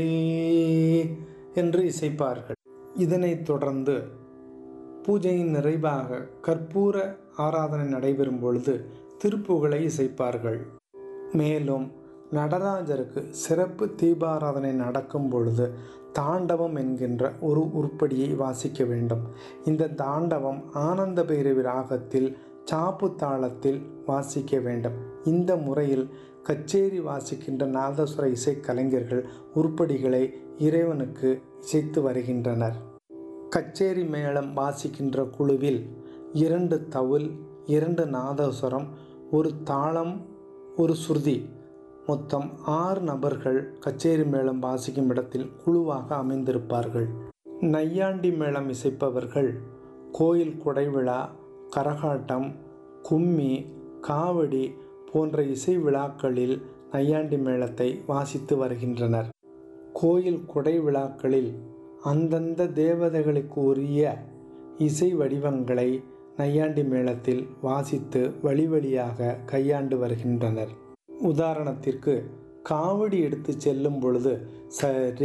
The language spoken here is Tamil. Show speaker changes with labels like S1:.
S1: என்று இசைப்பார்கள் இதனைத் தொடர்ந்து பூஜையின் நிறைவாக கற்பூர ஆராதனை நடைபெறும் பொழுது திருப்புகளை இசைப்பார்கள் மேலும் நடராஜருக்கு சிறப்பு தீபாராதனை நடக்கும் பொழுது தாண்டவம் என்கின்ற ஒரு உருப்படியை வாசிக்க வேண்டும் இந்த தாண்டவம் ஆனந்த பைரவி ராகத்தில் சாப்பு தாளத்தில் வாசிக்க வேண்டும் இந்த முறையில் கச்சேரி வாசிக்கின்ற நாதஸ்வர இசைக்கலைஞர்கள் உருப்படிகளை இறைவனுக்கு இசைத்து வருகின்றனர் கச்சேரி மேளம் வாசிக்கின்ற குழுவில் இரண்டு தவில் இரண்டு நாதஸ்வரம் ஒரு தாளம் ஒரு சுருதி மொத்தம் ஆறு நபர்கள் கச்சேரி மேளம் வாசிக்கும் இடத்தில் குழுவாக அமைந்திருப்பார்கள் நையாண்டி மேளம் இசைப்பவர்கள் கோயில் குடைவிழா கரகாட்டம் கும்மி காவடி போன்ற இசை விழாக்களில் நையாண்டி மேளத்தை வாசித்து வருகின்றனர் கோயில் குடை விழாக்களில் அந்தந்த தேவதைகளுக்கு உரிய இசை வடிவங்களை நையாண்டி மேளத்தில் வாசித்து வழி வழியாக கையாண்டு வருகின்றனர் உதாரணத்திற்கு காவடி எடுத்து செல்லும் பொழுது சரி